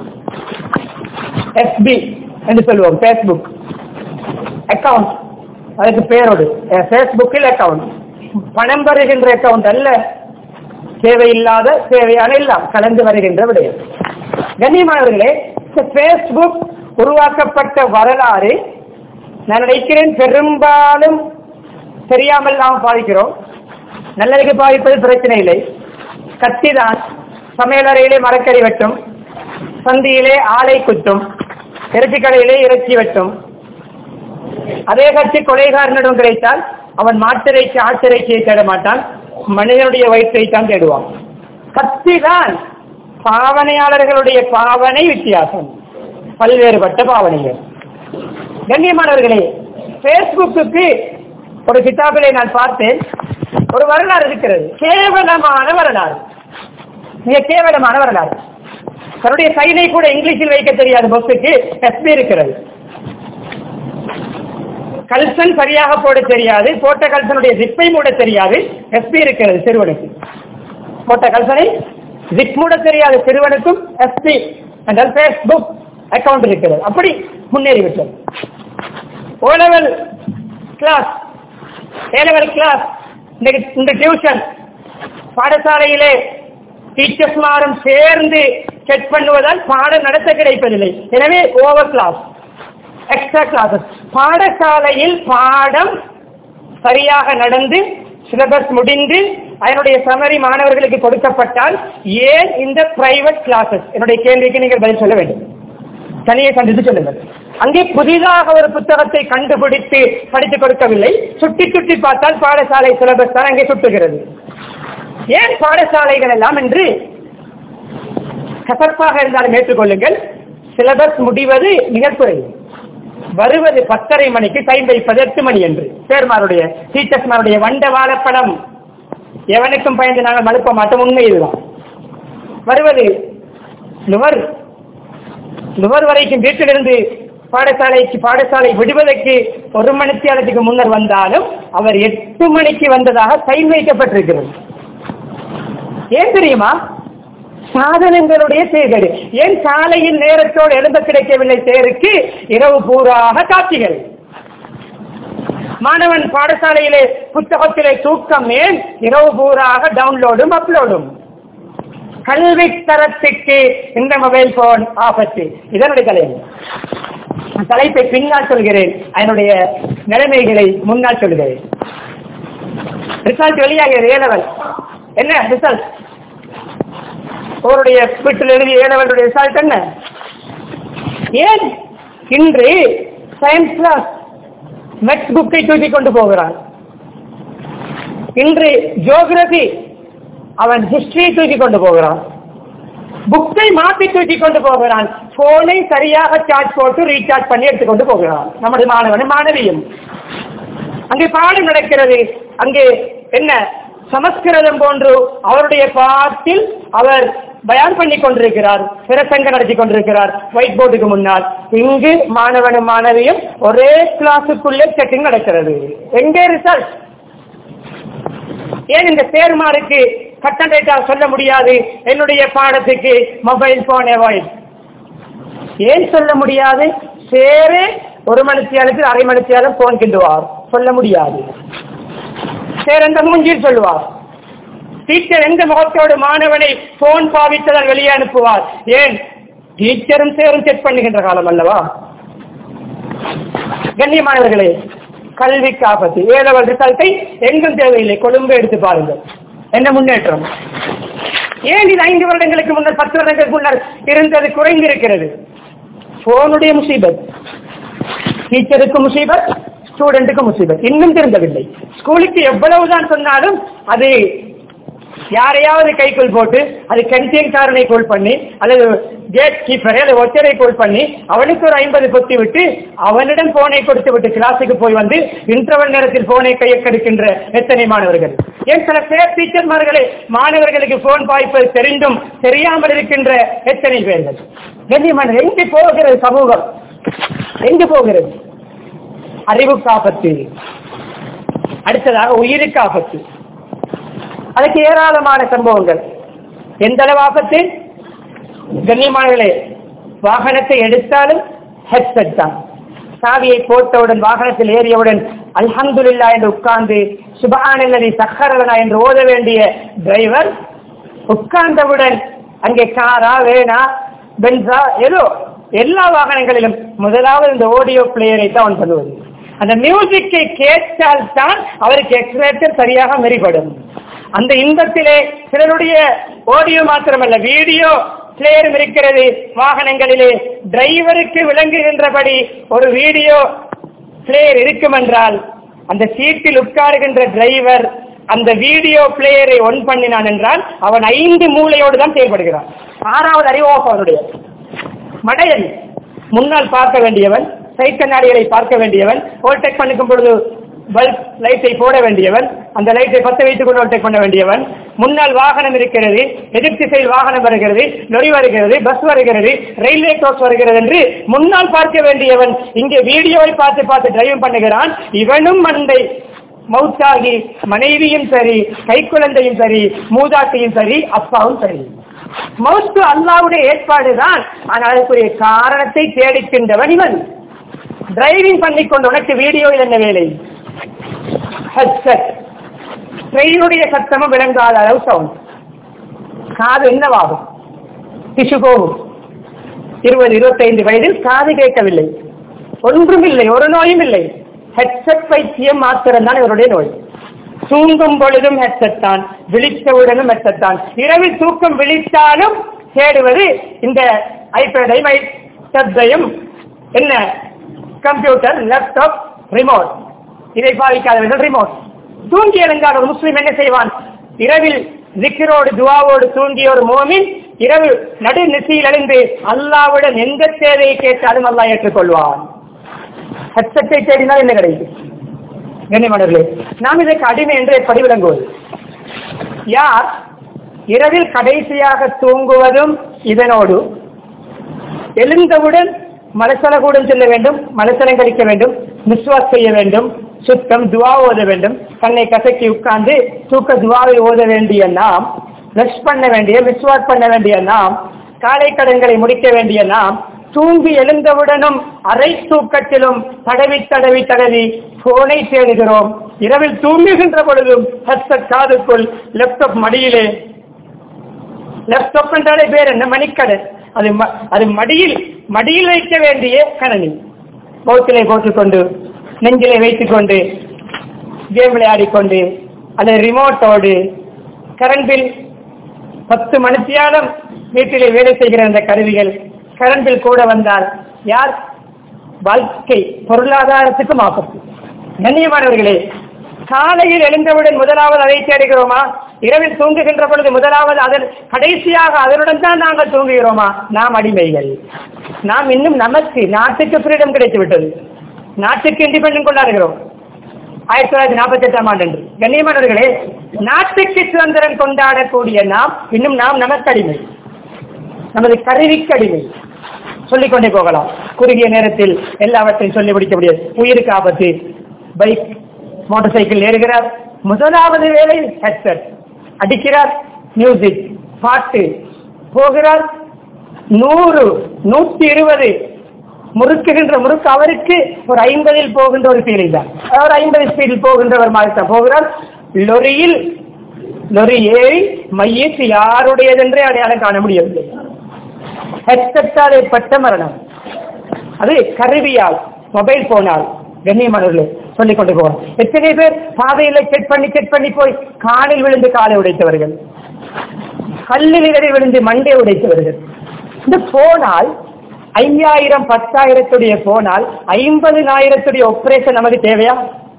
[SPEAKER 1] எஃபி என்று சொல்லுவோம் ஃபேஸ்புக் அக்கவுண்ட் அதுக்கு பேரோடு ஃபேஸ்புக்கில் அக்கவுண்ட் பணம் வருகின்ற அக்கவுண்ட் அல்ல தேவையில்லாத தேவையான எல்லாம் கலந்து வருகின்ற விடயம் கண்ணியமானவர்களே ஃபேஸ்புக் உருவாக்கப்பட்ட வரலாறு நான் நினைக்கிறேன் பெரும்பாலும் தெரியாமல் நாம் பாதிக்கிறோம் நல்லதுக்கு பாதிப்பது பிரச்சனை இல்லை கத்தி தான் சமையலறையிலே மரக்கறி வெட்டும் சந்தியிலே ஆலை குத்தும் இறைச்சி கடையிலே இறைச்சி வெட்டும் அதே கட்சி கொலைகாரனிடம் கிடைத்தால் அவன் மாட்டிறைச்சி ஆட்டிறைச்சியை தேட மாட்டான் மனிதனுடைய வயிற்றை தான் தேடுவான் கத்தி தான் பாவனையாளர்களுடைய பாவனை வித்தியாசம் பல்வேறுபட்ட பாவனைகள் கண்ணியமானவர்களே பேஸ்புக்கு ஒரு கிதாபிலே நான் பார்த்தேன் ஒரு வரலாறு இருக்கிறது கேவலமான வரலாறு மிக கேவலமான வரலாறு தன்னுடைய சைனை கூட இங்கிலீஷில் வைக்க தெரியாத பொசுக்கு எஸ்பி இருக்கிறது கல்சன் சரியாக போட தெரியாது போட்ட கல்சனுடைய ஜிப்பை மூட தெரியாது எஸ்பி இருக்கிறது சிறுவனுக்கு போட்ட கல்சனை ஜிப் மூட தெரியாத சிறுவனுக்கும் எஸ்பி என்றால் பேஸ்புக் அக்கவுண்ட் இருக்கிறது அப்படி முன்னேறிவிட்டது O level class A level class இந்த டியூஷன் பாடசாலையிலே டீச்சர்ஸ்மாரும் சேர்ந்து செக் பண்ணுவதால் பாடம் நடத்த கிடைப்பதில்லை எனவே ஓவர் கிளாஸ் எக்ஸ்ட்ரா கிளாஸஸ் பாடசாலையில் பாடம் சரியாக நடந்து சிலபஸ் முடிந்து அதனுடைய சமரி மாணவர்களுக்கு கொடுக்கப்பட்டால் ஏன் இந்த பிரைவேட் கிளாஸஸ் என்னுடைய கேள்விக்கு நீங்கள் பதில் சொல்ல வேண்டும் தனியை கண்டித்து சொல்லுங்கள் அங்கே புதிதாக ஒரு புத்தகத்தை கண்டுபிடித்து படித்துக் கொடுக்கவில்லை சுட்டி சுட்டி பார்த்தால் பாடசாலை சிலபஸ் தான் அங்கே சுட்டுகிறது ஏன் பாடசாலைகள் எல்லாம் என்று கசப்பாக இருந்தாலும் ஏற்றுக்கொள்ளுங்கள் சிலபஸ் முடிவது மிக குறைவு வருவது பத்தரை மணிக்கு டைம் வைப்பது எட்டு மணி என்று சேர்மாருடைய டீச்சர்ஸ்மாருடைய வண்ட வாழைப்பழம் எவனுக்கும் பயந்து நாங்கள் மறுப்ப மாட்டோம் உண்மை இதுதான் வருவது நுவர் நுவர் வரைக்கும் வீட்டிலிருந்து பாடசாலைக்கு பாடசாலை விடுவதற்கு ஒரு மணித்தியாலத்துக்கு முன்னர் வந்தாலும் அவர் எட்டு மணிக்கு வந்ததாக சைன் வைக்கப்பட்டிருக்கிறது ஏன் தெரியுமா சாதனங்களுடைய சேகரு ஏன் காலையில் நேரத்தோடு எழுத கிடைக்கவில்லை சேருக்கு இரவு பூராக காட்சிகள் மாணவன் பாடசாலையிலே புத்தகத்திலே தூக்கம் ஏன் இரவு பூராக டவுன்லோடும் அப்லோடும் கல்வி தரத்துக்கு இந்த மொபைல் போன் ஆபத்து இதனுடைய தலைமை தலைப்பை பின்னால் சொல்கிறேன் அதனுடைய நிலைமைகளை முன்னால் சொல்கிறேன் ரிசல்ட் வெளியாகிறது ஏலவல் என்ன ரிசல்ட் அவருடைய வீட்டில் எழுதிய ஏலவனுடைய ரிசல்ட் என்ன ஏன் இன்று சயின்ஸ் கிளாஸ் மெட் புக்கை தூக்கி கொண்டு போகிறான் இன்று ஜியோகிரபி அவன் ஹிஸ்டரியை தூக்கி கொண்டு போகிறான் புக்கை மாற்றி தூக்கி கொண்டு போகிறான் போனை சரியாக சார்ஜ் போட்டு ரீசார்ஜ் பண்ணி எடுத்துக்கொண்டு போகிறான் நமது மாணவன் மாணவியும் அங்கே பாடம் நடக்கிறது அங்கே என்ன சமஸ்கிருதம் போன்று அவருடைய பாட்டில் அவர் பயான் பண்ணி கொண்டிருக்கிறார் பிரசங்க நடத்தி கொண்டிருக்கிறார் ஒயிட் போர்டுக்கு முன்னால் இங்கு மாணவனும் மாணவியும் ஒரே கிளாஸுக்குள்ளே செக்கிங் நடக்கிறது எங்கே ரிசல்ட் ஏன் இந்த தேர்மாருக்கு கட்டம் டேட்டா சொல்ல முடியாது என்னுடைய பாடத்துக்கு மொபைல் போன் அவாய்ட் ஏன் சொல்ல முடியாது சேரே ஒரு மணித்தியாலத்தில் அரை மணித்தியாலும் போன் கிண்டுவார் சொல்ல முடியாது சேர் எந்த மூஞ்சில் சொல்லுவார் டீச்சர் எந்த முகத்தோடு மாணவனை போன் பாவித்ததால் வெளியே அனுப்புவார் ஏன் டீச்சரும் சேரும் செக் பண்ணுகின்ற காலம் அல்லவா கண்ணியமானவர்களே கல்விக்கு ஆபத்து ஏழவல் ரிசல்ட்டை எங்கும் தேவையில்லை கொழும்பு எடுத்து பாருங்கள் என்ன முன்னேற்றம் ஏன் இது ஐந்து வருடங்களுக்கு முன்னர் பத்து வருடங்களுக்கு முன்னர் இருந்தது குறைந்திருக்கிறது போனுடைய முசீபத் டீச்சருக்கு முசீபத் ஸ்டூடெண்ட்டுக்கு முசீபத் இன்னும் திருந்தவில்லை ஸ்கூலுக்கு எவ்வளவுதான் சொன்னாலும் அது யாரையாவது கைக்குள் போட்டு அது கன்சியன்காரனை கோல் பண்ணி அல்லது கேட் கீப்பரை அல்லது ஒற்றரை கோல் பண்ணி அவனுக்கு ஒரு ஐம்பது கொத்தி விட்டு அவனிடம் போனை கொடுத்து விட்டு கிளாஸுக்கு போய் வந்து இன்டர்வல் நேரத்தில் போனை கையக்கெடுக்கின்ற எத்தனை மாணவர்கள் ஏன் சில பேர் டீச்சர்மார்களே மாணவர்களுக்கு போன் பாய்ப்பது தெரிந்தும் தெரியாமல் இருக்கின்ற எத்தனை பேர்கள் கண்ணியமான எங்கு போகிறது சமூகம் எங்கு போகிறது அறிவுக்கு ஆபத்து அடுத்ததாக உயிருக்கு ஆபத்து அதுக்கு ஏராளமான சம்பவங்கள் எந்த அளவு ஆபத்து கண்ணியமானங்களே வாகனத்தை எடுத்தாலும் ஹெட்செட் தான் சாவியை போட்டவுடன் வாகனத்தில் ஏறியவுடன் அல்ஹம்துலில்லா என்று உட்கார்ந்து சுபஹானல்லதி சக்கரலனா என்று ஓத வேண்டிய டிரைவர் உட்கார்ந்தவுடன் அங்கே காரா வேணா பென்சா ஏதோ எல்லா வாகனங்களிலும் முதலாவது இந்த ஆடியோ பிளேயரை தான் அவன் பண்ணுவது அந்த மியூசிக்கை கேட்டால் தான் அவருக்கு எக்ஸ்பிரேட்டர் சரியாக மெறிபடும் அந்த இன்பத்திலே சிலருடைய ஆடியோ மாத்திரமல்ல வீடியோ பிளேயரும் இருக்கிறது வாகனங்களிலே டிரைவருக்கு விளங்குகின்றபடி ஒரு வீடியோ பிளேயர் இருக்கும் என்றால் அந்த சீட்டில் உட்காருகின்ற டிரைவர் அந்த வீடியோ பிளேயரை ஒன் பண்ணினான் என்றால் அவன் ஐந்து மூளையோடு தான் செயல்படுகிறான் ஆறாவது அறிவோகம் அவனுடைய மடையன் முன்னால் பார்க்க வேண்டியவன் சைட் கண்ணாடிகளை பார்க்க வேண்டியவன் ஓவர்டேக் பண்ணிக்கும் பொழுது பல்ப் லைட்டை போட வேண்டியவன் அந்த லைட்டை பத்த வைத்துக் கொண்டு ஓவர்டேக் பண்ண வேண்டியவன் முன்னால் வாகனம் இருக்கிறது எதிர் திசையில் வாகனம் வருகிறது லொரி வருகிறது பஸ் வருகிறது ரயில்வே கோச் வருகிறது என்று முன்னால் பார்க்க வேண்டியவன் இங்கே வீடியோவை பார்த்து பார்த்து டிரைவ் பண்ணுகிறான் இவனும் மண்டை மவுத்தாகி மனைவியும் சரி கைக்குழந்தையும் சரி மூதாட்டியும் சரி அப்பாவும் சரி மவுத்து அல்லாவுடைய ஏற்பாடு தான் ஆனால் அதுக்குரிய காரணத்தை தேடிக்கின்றவன் இவன் டிரைவிங் பண்ணிக்கொண்டு உனக்கு வீடியோவில் என்ன வேலை ஹெட்செட் ட்ரெயினுடைய சத்தமும் விளங்காத அளவு சவுண்ட் காது என்னவாகும் திசு போகும் இருபது இருபத்தைந்து வயதில் காது கேட்கவில்லை ஒன்றும் இல்லை ஒரு நோயும் இல்லை ஹெட்செட் வைத்தியம் மாத்திரம்தான் இவருடைய நோய் தூங்கும் பொழுதும் ஹெட்செட் தான் விழித்தவுடனும் ஹெட்செட் தான் இரவில் தூக்கம் விழித்தாலும் தேடுவது இந்த ஐபேடையும் ஐபேடையும் என்ன கம்ப்யூட்டர் லேப்டாப் ரிமோட் இதை பாவிக்காதவர்கள் ரிமோட் தூங்கி எழுந்தால் ஒரு முஸ்லிம் என்ன செய்வான் இரவில் ஜிக்கிரோடு துவாவோடு தூங்கிய ஒரு மோமின் இரவு நடு நிசையில் எழுந்து அல்லாவுடன் எந்த தேவையை கேட்டாலும் அல்லாஹ் ஏற்றுக்கொள்வான் ஹெட்செட்டை தேடினால் என்ன கிடைக்கும் கண்ணியமானவர்களே நாம் இதற்கு அடிமை என்று எப்படி விளங்குவது யார் இரவில் கடைசியாக தூங்குவதும் இதனோடு எழுந்தவுடன் மலசலகூடம் செல்ல வேண்டும் மலசலம் கழிக்க வேண்டும் மிஸ்வாஸ் செய்ய வேண்டும் சுத்தம் துவா ஓத வேண்டும் கண்ணை கசக்கி உட்கார்ந்து தூக்க துவாவை ஓத வேண்டிய நாம் பிரஷ் பண்ண வேண்டிய மிஸ்வாஸ் பண்ண வேண்டிய நாம் காலை கடன்களை முடிக்க வேண்டிய நாம் தூங்கி எழுந்தவுடனும் அரை தூக்கத்திலும் தடவி தடவி தடவி போனை தேடுகிறோம் இரவில் தூங்குகின்ற பொழுதும் ஹெட்செட் காதுக்குள் லேப்டாப் மடியிலே லேப்டாப் என்றாலே பேர் என்ன மணிக்கடை அது ம- அது மடியில் மடியில் வைக்க வேண்டிய கணனி பௌத்திலே போட்டுக்கொண்டு நெஞ்சிலே வைத்துக்கொண்டு கேம் விளையாடிக்கொண்டு அல்லது ரிமோட்டோடு கரண்ட் பில் பத்து மணித்தியாலம் வீட்டிலே வேலை செய்கிற அந்த கருவிகள் கரண்ட் பில் கூட வந்தால் யார் வாழ்க்கை பொருளாதாரத்துக்கும் ஆபத்து கண்ணியமானவர்களே காலையில் எழுந்தவுடன் முதலாவது அதை தேடுகிறோமா இரவில் தூங்குகின்ற பொழுது முதலாவது அதன் கடைசியாக அதனுடன் தான் நாங்கள் தூங்குகிறோமா நாம் அடிமைகள் நாம் இன்னும் நமக்கு நாட்டுக்கு ஃப்ரீடம் கிடைத்து விட்டது நாட்டுக்கு இண்டிபெண்டன்ட் கொண்டாடுகிறோம் ஆயிரத்தி தொள்ளாயிரத்தி நாற்பத்தி எட்டாம் ஆண்டு என்று கண்ணியமானவர்களே நாட்டுக்கு சுதந்திரம் கொண்டாடக்கூடிய நாம் இன்னும் நாம் நமக்கு அடிமை நமது கருவிக்கு அடிமை சொல்லிக்கொண்டே போகலாம் குறுகிய நேரத்தில் எல்லாவற்றையும் சொல்லி முடிக்க முடியாது உயிருக்கு ஆபத்து பைக் மோட்டார் சைக்கிள் ஏறுகிறார் முதலாவது வேலை ஹெட்செட் அடிக்கிறார் மியூசிக் பாட்டு போகிறார் நூறு நூத்தி இருபது முறுக்குகின்ற முறுக்கு அவருக்கு ஒரு ஐம்பதில் போகின்ற ஒரு ஃபீலிங் தான் அவர் ஐம்பது ஸ்பீடில் போகின்றவர் மாதிரி தான் போகிறார் லொரியில் லொரி ஏறி மையத்து யாருடையதென்றே அடையாளம் காண முடியவில்லை ஹெட்செட்டால் ஏற்பட்ட மரணம் அது கருவியால் மொபைல் போனால் கண்ணியமானவர்களே சொல்லிக் கொண்டு போவோம் எத்தனை பேர் பாதையில செக் பண்ணி செக் பண்ணி போய் காலில் விழுந்து காலை உடைத்தவர்கள் கல்லில் இடறி விழுந்து மண்டை உடைத்தவர்கள் இந்த போனால் ஐயாயிரம் பத்தாயிரத்துடைய போனால் ஐம்பதுனாயிரத்துடைய ஆபரேஷன் நமக்கு தேவையா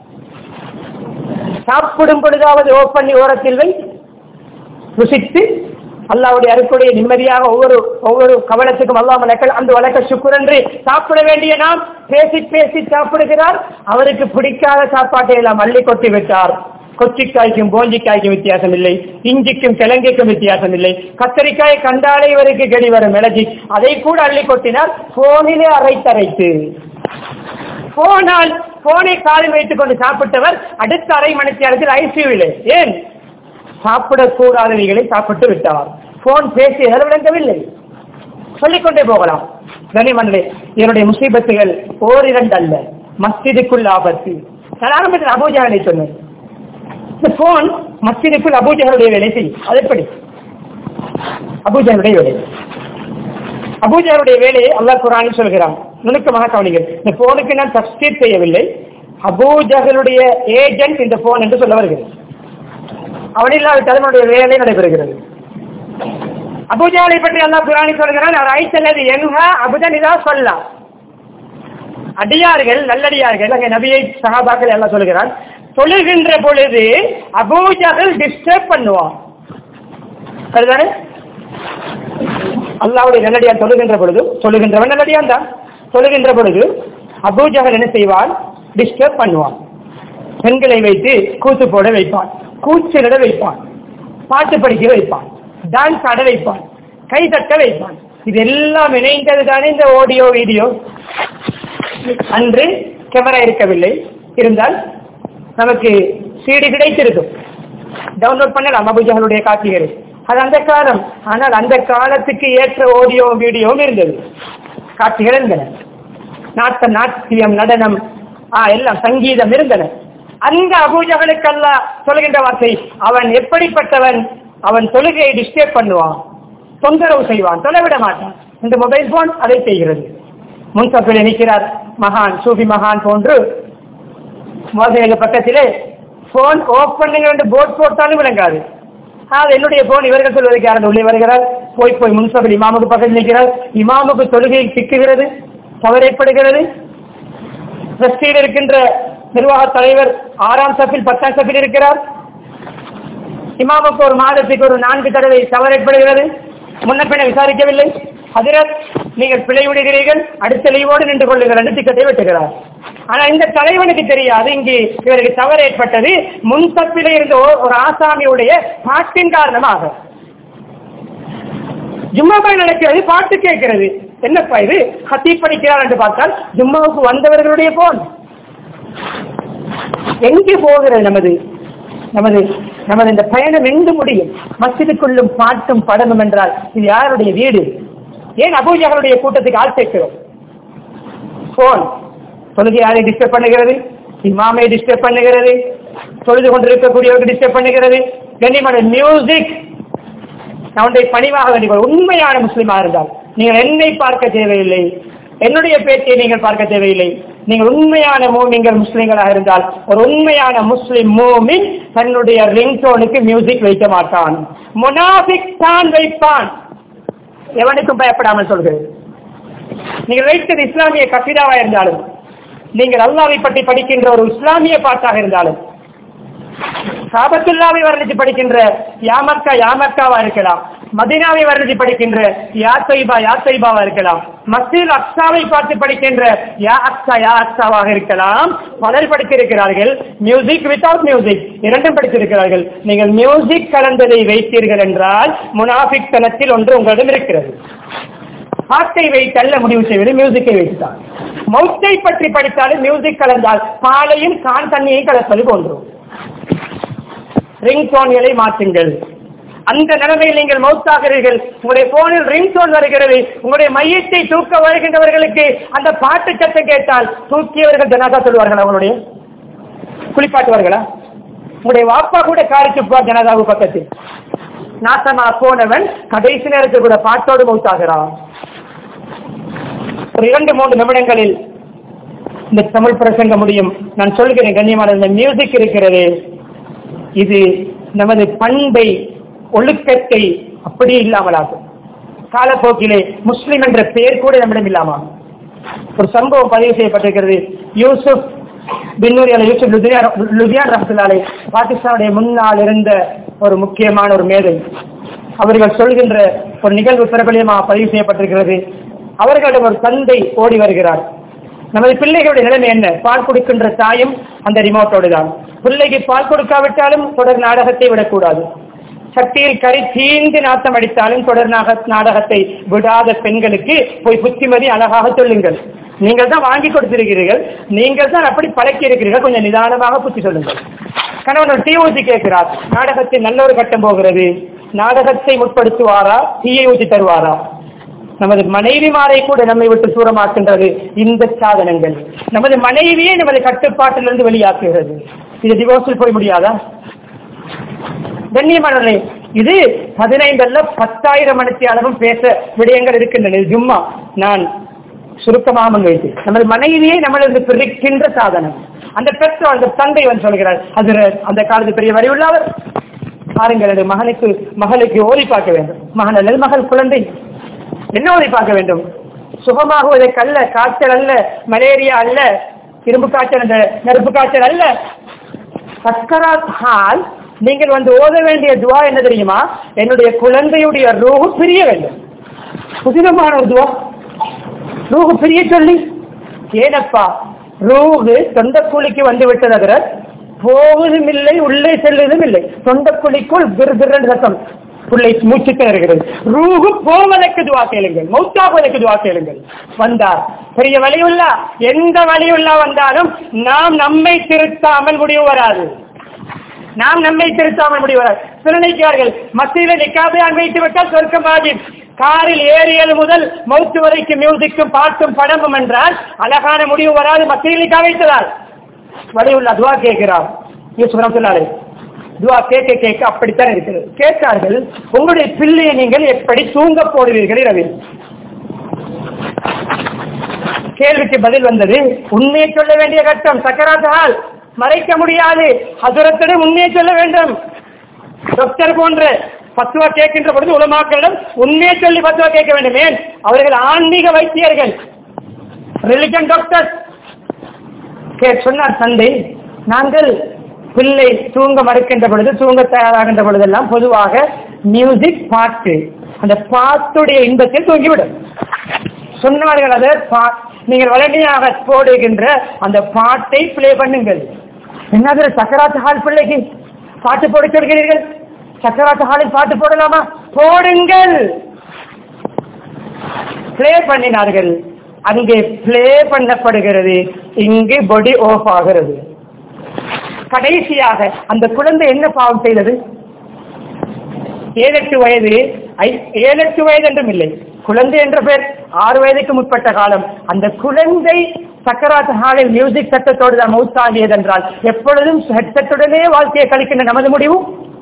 [SPEAKER 1] சாப்பிடும் பொழுதாவது ஓப் பண்ணி ஓரத்தில் வை ருசித்து அல்லாவுடைய அருக்குடைய நிம்மதியாக ஒவ்வொரு ஒவ்வொரு கவனத்துக்கும் அல்லாஹ் மலக்கள் அந்த வழக்க சுக்குரன்று சாப்பிட வேண்டிய நாம் பேசி பேசி சாப்பிடுகிறார் அவருக்கு பிடிக்காத சாப்பாட்டை எல்லாம் அள்ளி கொட்டி விட்டார் கொச்சிக்காய்க்கும் போஞ்சிக்காய்க்கும் வித்தியாசம் இல்லை இஞ்சிக்கும் கிழங்குக்கும் வித்தியாசம் இல்லை கத்தரிக்காய் கண்டாலே இவருக்கு கடி வரும் மிளகி அதை கூட அள்ளி கொட்டினார் போனிலே அரைத்தரைத்து போனால் போனை காலில் வைத்துக் கொண்டு சாப்பிட்டவர் அடுத்த அரை மணிக்கு நேரத்தில் ஐசியூவிலே ஏன் சாப்பிடக்கூடாதவைகளை சாப்பிட்டு விட்டார் போன் பேசியதால் விளங்கவில்லை சொல்லிக்கொண்டே போகலாம் கனிமண்டலே என்னுடைய முசீபத்துகள் ஓரிரண்டு அல்ல மஸ்ஜிதுக்குள் ஆபத்து நான் ஆரம்பத்தில் அபூஜாலை சொன்னேன் இந்த போன் மஸ்ஜிதுக்குள் அபூஜகளுடைய வேலை செய்யும் அது எப்படி அபூஜகளுடைய வேலை அபூஜாருடைய வேலையை அல்லாஹ் குரானில் சொல்கிறான் நுணுக்கமாக கவனிங்கள் இந்த போனுக்கு நான் சப்ஸ்கிரைப் செய்யவில்லை அபூஜகளுடைய ஏஜென்ட் இந்த போன் என்று சொல்ல வருகிறேன் அவன் இல்லாவிட்டாலும் அவனுடைய வேலை நடைபெறுகிறது அபூஜாலை பற்றி அல்லாஹ் குரானி சொல்கிறான் அவர் ஐசல்லது என்ஹ அபுதன் இதா சொல்லா அடியார்கள் நல்லடியார்கள் அங்கே நபியை சகாபாக்கள் எல்லாம் சொல்கிறான் தொழுகின்ற பொழுது அபூஜாக்கள் டிஸ்டர்ப் பண்ணுவான் சரிதானே அல்லாவுடைய நல்லடியான் தொழுகின்ற பொழுது தொழுகின்றவன் நல்லடியான் தான் தொழுகின்ற பொழுது அபூஜகல் என்ன செய்வான் டிஸ்டர்ப் பண்ணுவான் பெண்களை வைத்து கூத்து போட வைப்பான் கூச்சலிட வைப்பான் பாட்டு படிக்க வைப்பான் டான்ஸ் ஆட வைப்பான் கை தட்ட வைப்பான் இதெல்லாம் இணைந்தது தானே இந்த ஆடியோ வீடியோ அன்று கேமரா இருக்கவில்லை இருந்தால் நமக்கு சீடு கிடைத்திருக்கும் டவுன்லோட் பண்ணலாம் அபுஜகளுடைய காட்சிகளை அது அந்த காலம் ஆனால் அந்த காலத்துக்கு ஏற்ற ஆடியோ வீடியோவும் இருந்தது காட்சிகள் இருந்தன நாட்டம் நாட்டியம் நடனம் ஆ எல்லாம் சங்கீதம் இருந்தன அந்த அபூஜகளுக்கல்ல சொல்கின்ற வார்த்தை அவன் எப்படிப்பட்டவன் அவன் தொழுகையை டிஸ்டர்ப் பண்ணுவான் தொந்தரவு செய்வான் தொலைவிட மாட்டான் இந்த மொபைல் போன் அதை செய்கிறது முன்சப்பில் நிற்கிறார் மகான் சூஃபி மகான் போன்று மோசைகள் பக்கத்திலே போன் ஆஃப் பண்ணுங்க என்று போர்ட் போட்டாலும் விளங்காது அது என்னுடைய போன் இவர்கள் சொல்வதற்கு யாரும் உள்ளே வருகிறார் போய் போய் முன்சபில் இமாமுக்கு பக்கத்தில் நிற்கிறார் இமாமுக்கு தொழுகை சிக்குகிறது தவறைப்படுகிறது ட்ரஸ்டியில் இருக்கின்ற நிர்வாக தலைவர் ஆறாம் சப்பில் பத்தாம் சப்பில் இருக்கிறார் இமாமுக்கு ஒரு மாதத்துக்கு ஒரு நான்கு தடவை தவறைப்படுகிறது முன்ன பின்ன விசாரிக்கவில்லை அதிரத் நீங்கள் பிழை விடுகிறீர்கள் அடுத்த லீவோடு நின்று கொள்ளுங்கள் என்று திக்கத்தை வெட்டுகிறார் ஆனா இந்த தலைவனுக்கு தெரியாது இங்கு இவருக்கு தவறு ஏற்பட்டது முன்சப்பிலே இருந்த ஓ- ஒரு ஆசாமியுடைய பாட்டின் காரணமாக ஜும்மாபாய் நடக்கிறது பாட்டு கேட்கிறது என்னப்பா இது ஹத்தி படிக்கிறார் என்று பார்த்தால் ஜும்மாவுக்கு வந்தவர்களுடைய போன் எங்கே போகிறது நமது நமது நமது இந்த பயணம் எங்கு முடியும் மஸ்ஜிதுக்குள்ளும் பாட்டும் படமும் என்றால் இது யாருடைய வீடு ஏன் அபூஜகளுடைய கூட்டத்துக்கு ஆள் சேர்க்கிறோம் போன் தொழுகை யாரை டிஸ்டர்ப் பண்ணுகிறது இமாமை டிஸ்டர்ப் பண்ணுகிறது தொழுது கொண்டிருக்கக்கூடியவருக்கு டிஸ்டர்ப் பண்ணுகிறது கண்ணியமான மியூசிக் நான் ஒன்றை பணிவாக வேண்டிய உண்மையான முஸ்லிமாக இருந்தால் நீங்கள் என்னை பார்க்க தேவையில்லை என்னுடைய பேச்சை நீங்கள் பார்க்க தேவையில்லை நீங்கள் உண்மையான மூமிங்கள் முஸ்லிம்களாக இருந்தால் ஒரு உண்மையான முஸ்லிம் மூமின் தன்னுடைய ரிங்டோனுக்கு மியூசிக் வைக்க மாட்டான் முனாபிக் தான் வைப்பான் எவனுக்கும் பயப்படாமல் சொல்கிறேன் நீங்கள் வைத்தது இஸ்லாமிய கசிதாவா இருந்தாலும் நீங்கள் அல்லாவை பற்றி படிக்கின்ற ஒரு இஸ்லாமிய பாட்டாக இருந்தாலும் சாபத்துல்லாவை வர்ணித்து படிக்கின்ற யாமக்கா யாமக்காவா இருக்கலாம் மதினாவை வர்ணித்து படிக்கின்ற யா தொய்பா யா தொய்பாவா இருக்கலாம் மஸ்ஜித் அக்ஸாவை பார்த்து படிக்கின்ற யா அக்ஸா யா அக்ஸாவாக இருக்கலாம் பலர் படித்திருக்கிறார்கள் மியூசிக் வித்தவுட் மியூசிக் இரண்டும் படித்திருக்கிறார்கள் நீங்கள் மியூசிக் கலந்ததை வைத்தீர்கள் என்றால் முனாஃபிக் தனத்தில் ஒன்று உங்களிடம் இருக்கிறது பாட்டை வைத்தல்ல முடிவு செய்வது மியூசிக்கை வைத்தான் மௌத்தை பற்றி படித்தாலும் மியூசிக் கலந்தால் பாலையும் கான் தண்ணியை கலப்பது போன்றும் ரிங் டோன்களை மாற்றுங்கள் அந்த நிலைமையில் நீங்கள் மௌத்தாகிறீர்கள் உங்களுடைய போனில் ரிங் டோன் வருகிறது உங்களுடைய மையத்தை தூக்க வருகின்றவர்களுக்கு அந்த பாட்டு சத்தம் கேட்டால் தூக்கியவர்கள் ஜனாதா சொல்வார்கள் அவங்களுடைய குளிப்பாட்டுவார்களா உங்களுடைய வாப்பா கூட காரி துப்புவார் ஜனதாவு பக்கத்தில் நாசமா போனவன் கடைசி நேரத்தில் கூட பாட்டோடு மௌத்தாகிறான் ஒரு இரண்டு மூன்று நிமிடங்களில் இந்த தமிழ் பிரசங்க முடியும் நான் சொல்கிறேன் கண்ணியமான இந்த மியூசிக் இருக்கிறது இது நமது பண்பை ஒழுக்கத்தை அப்படியே இல்லாமலாகும் காலப்போக்கிலே முஸ்லிம் என்ற பெயர் கூட நம்மிடம் இல்லாமல் ஒரு சம்பவம் பதிவு செய்யப்பட்டிருக்கிறது யூசுப் பின்னூரி அல்ல யூசுப் லுதியான் லுதியான் ரஹத்துல்லாலே பாகிஸ்தானுடைய முன்னால் இருந்த ஒரு முக்கியமான ஒரு மேதை அவர்கள் சொல்கின்ற ஒரு நிகழ்வு பிரபலியமாக பதிவு செய்யப்பட்டிருக்கிறது அவர்களிடம் ஒரு தந்தை ஓடி வருகிறார் நமது பிள்ளைகளுடைய நிலைமை என்ன பால் கொடுக்கின்ற தாயும் அந்த ரிமோட்டோடு தான் பிள்ளைக்கு பால் கொடுக்காவிட்டாலும் தொடர் நாடகத்தை விடக்கூடாது சக்தியில் கறி தீந்து நாட்டம் அடித்தாலும் தொடர் நாக- நாடகத்தை விடாத பெண்களுக்கு போய் புத்திமதி அழகாக சொல்லுங்கள் நீங்கள் தான் வாங்கி கொடுத்திருக்கிறீர்கள் நீங்கள் தான் அப்படி பழக்கி இருக்கிறீர்கள் கொஞ்சம் நிதானமாக புத்தி சொல்லுங்கள் கணவன் ஒரு டீ ஊற்றி கேட்கிறார் நாடகத்தில் நல்ல ஒரு கட்டம் போகிறது நாடகத்தை முற்படுத்துவாரா தீயை ஊற்றி தருவாரா நமது மனைவிமாரை கூட நம்மை விட்டு தூரமாக்கின்றது இந்த சாதனங்கள் நமது மனைவியே நமது கட்டுப்பாட்டிலிருந்து வெளியாக்குகிறது இது டிவோர்ஸில் போய் முடியாதா கண்ணியமானவர்களே இது பதினைந்து அல்ல பத்தாயிரம் மணிக்கு அளவும் பேச விடயங்கள் இருக்கின்றன இது ஜும்மா நான் சுருக்கமாக முன்வைத்து நமது மனைவியை நம்மளிருந்து பிரிக்கின்ற சாதனம் அந்த பெற்றோர் அந்த தந்தை வந்து சொல்கிறார் அது அந்த காலத்து பெரிய வரி உள்ளவர் பாருங்கள் அது மகனுக்கு மகளுக்கு ஓதி பார்க்க வேண்டும் மகன் அல்லது மகள் குழந்தை என்ன ஓதி பார்க்க வேண்டும் சுகமாகுவதற்கு அல்ல காய்ச்சல் அல்ல மலேரியா அல்ல இரும்பு காய்ச்சல் அந்த நெருப்பு காய்ச்சல் அல்ல சக்கராத் ஹால் நீங்கள் வந்து ஓத வேண்டிய துவா என்ன தெரியுமா என்னுடைய குழந்தையுடைய ரூஹு பிரிய வேண்டும் புதினமான ஒரு துவா ரூஹு பிரிய சொல்லி ஏனப்பா ரூஹு தொண்டக்குழிக்கு வந்து விட்டது தவிர போவதும் இல்லை உள்ளே செல்வதும் இல்லை தொண்டக்குழிக்குள் விறுவிறு சத்தம் உள்ளே மூச்சு திணறுகிறது ரூஹு போவதற்கு துவா கேளுங்கள் மௌத்தாகுவதற்கு துவா கேளுங்கள் வந்தார் பெரிய வழியுள்ளா எந்த வழியுள்ளா வந்தாலும் நாம் நம்மை திருத்தாமல் முடிவு வராது நாம் நம்மை திருத்தாமல் முடிவு வராது சிறுநினைக்கிறார்கள் மத்தியில நிக்காதையான் வைத்து விட்டால் சொர்க்கம் ஆகிம் காரில் ஏறியது முதல் மௌத்து வரைக்கும் மியூசிக்கும் பாட்டும் படமும் என்றால் அழகான முடிவு வராது மத்தியில் நிக்கா வைத்ததால் வழியுள்ள துவா கேட்கிறார் யூசுப் ரஹ்மத்துல்லாஹி துவா கேட்க கேட்க அப்படித்தான் இருக்கிறது கேட்டார்கள் உங்களுடைய பிள்ளையை நீங்கள் எப்படி தூங்க போடுவீர்கள் இரவில் கேள்விக்கு பதில் வந்தது உண்மையை சொல்ல வேண்டிய கட்டம் சக்கராத்தால் மறைக்க முடியாது ஹசரத்திடம் உண்மையை சொல்ல வேண்டும் டாக்டர் போன்ற பத்துவா கேட்கின்ற பொழுது உலமாக்களிடம் உண்மையை சொல்லி பத்துவா கேட்க வேண்டும் ஏன் அவர்கள் ஆன்மீக வைத்தியர்கள் ரிலிஜன் டாக்டர் சொன்னார் தந்தை நாங்கள் பிள்ளை தூங்க மறுக்கின்ற பொழுது தூங்க தயாராகின்ற பொழுதெல்லாம் பொதுவாக மியூசிக் பாட்டு அந்த பாட்டுடைய இன்பத்தில் தூங்கிவிடும் சொன்னார்கள் அதை பா- நீங்கள் வளமையாக போடுகின்ற அந்த பாட்டை பிளே பண்ணுங்கள் என்னது சக்கராத்து ஹால் பிள்ளைக்கு பாட்டு போட சொல்கிறீர்கள் சக்கராத்து ஹாலில் பாட்டு போடலாமா போடுங்கள் பிளே பண்ணினார்கள் அங்கே பிளே பண்ணப்படுகிறது இங்கு பொடி ஆஃப் ஆகிறது கடைசியாக அந்த குழந்தை என்ன பாவம் செய்தது ஏழு எட்டு வயது ஐ- ஏழு எட்டு வயது என்றும் இல்லை குழந்தை என்ற பெயர் ஆறு வயதுக்கு முற்பட்ட காலம் அந்த குழந்தை சக்கராத் ஹாலில் மியூசிக் சத்தத்தோடு தான் மவுத்தாகியது என்றால் எப்பொழுதும் ஹெட்செட்டுடனே வாழ்க்கையை கழிக்கின்ற நமது முடிவு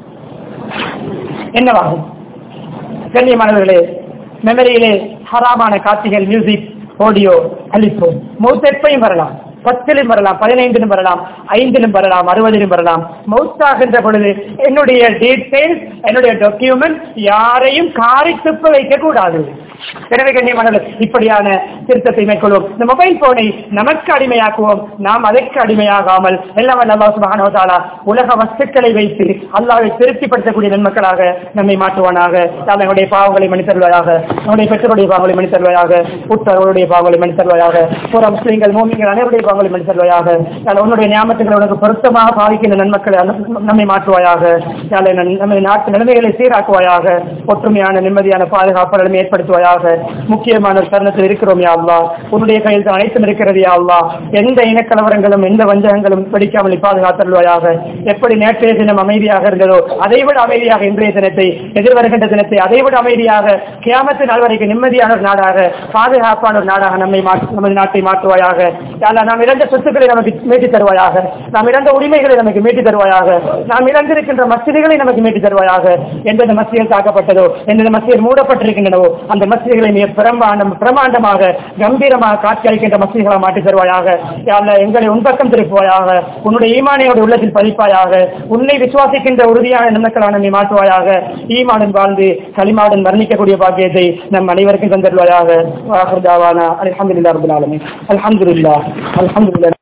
[SPEAKER 1] என்னவாகும் கண்ணியமானவர்களே மெமரியிலே ஹராமான காட்சிகள் மியூசிக் ஆடியோ அளிப்போம் மவுத் எப்பையும் வரலாம் பத்திலும் வரலாம் பதினைந்திலும் வரலாம் ஐந்திலும் வரலாம் அறுபதிலும் வரலாம் மவுத்தாகின்ற பொழுது என்னுடைய டீடைல்ஸ் என்னுடைய டாக்குமெண்ட் யாரையும் காரி துப்ப வைக்க கூடாது எனவே கண்ணியமானவர்கள் இப்படியான திருத்தத்தை மேற்கொள்வோம் இந்த மொபைல் போனை நமக்கு அடிமையாக்குவோம் நாம் அதற்கு அடிமையாகாமல் எல்லாம் வல்ல அல்லாஹ் சுப்ஹானஹு வ தஆலா உலக வஸ்துக்களை வைத்து அல்லாஹ்வை திருப்திப்படுத்தக்கூடிய நன்மக்களாக நம்மை மாற்றுவானாக நாம் நம்முடைய பாவங்களை மன்னித்தருவாயாக நம்முடைய பெற்றோருடைய பாவங்களை மன்னித்தருவாயாக உற்றவருடைய பாவங்களை மன்னித்தருவாயாக புற முஸ்லீம்கள் மோமிங்கள் அனைவருடைய பாவங்களை மன்னித்தருவாயாக யாழ் உன்னுடைய ஞாபகத்துகளை உனக்கு பொருத்தமாக பாவிக்கின்ற நன்மக்களை அனு- நம்மை மாற்றுவாயாக யாழ் நம்முடைய நாட்டு நிலைமைகளை சீராக்குவாயாக ஒற்றுமையான நிம்மதியான பாதுகாப்பு நிலைமை ஏற்படுத்துவாயாக முக்கியமான ஒரு தருணத்தில் இருக்கிறோம் யா அல்லாஹ் உன்னுடைய கையில் தான் அனைத்தும் இருக்கிறது யா அல்லாஹ் எந்த இனக்கலவரங்களும் எந்த வஞ்சகங்களும் பிடிக்காமல் நீ பாதுகாத்தருள்வாயாக எப்படி நேற்றைய தினம் அமைதியாக இருந்ததோ அதைவிட அமைதியாக இன்றைய தினத்தை எதிர்வருகின்ற தினத்தை அதைவிட அமைதியாக கியாமத்து நாள் வரைக்கும் நிம்மதியான ஒரு நாடாக பாதுகாப்பான ஒரு நாடாக நம்மை மாற்று நமது நாட்டை மாற்றுவாயாக யா அல்லாஹ் நாம் இழந்த சொத்துக்களை நமக்கு மீட்டி தருவாயாக நாம் இழந்த உரிமைகளை நமக்கு மீட்டி தருவாயாக நாம் இழந்திருக்கின்ற மசிதிகளை நமக்கு மீட்டி தருவாயாக எந்தெந்த மசிதிகள் தாக்கப்பட்டதோ எந்தெந்த மசிதிகள் மூடப்பட்டிருக்கின்றனவோ அந்த மசிதிகளை மிக பிரமாண்டம் பிரமாண்டமாக கம்பீரமாக காட்சி அளிக்கின்ற மசிதிகளாக மாற்றி தருவாயாக யா அல்லாஹ் எங்களை உன்பக்கம் திருப்புவாயாக உன்னுடைய ஈமானையோட உள்ளத்தில் பதிப்பாயாக உன்னை விசுவாசிக்கின்ற உறுதியான நன்மக்களான நீ மாற்றுவாயாக ஈமானுடன் வாழ்ந்து களிமாவுடன் வர்ணிக்கக்கூடிய பாக்கியத்தை நம் அனைவருக்கும் தந்தருவாயாக அல்ஹம்துலில்லாஹ் ரபில் ஆலமீன் அல்ஹம்துலில்லாஹ் அல்ஹம்துலில்லாஹ்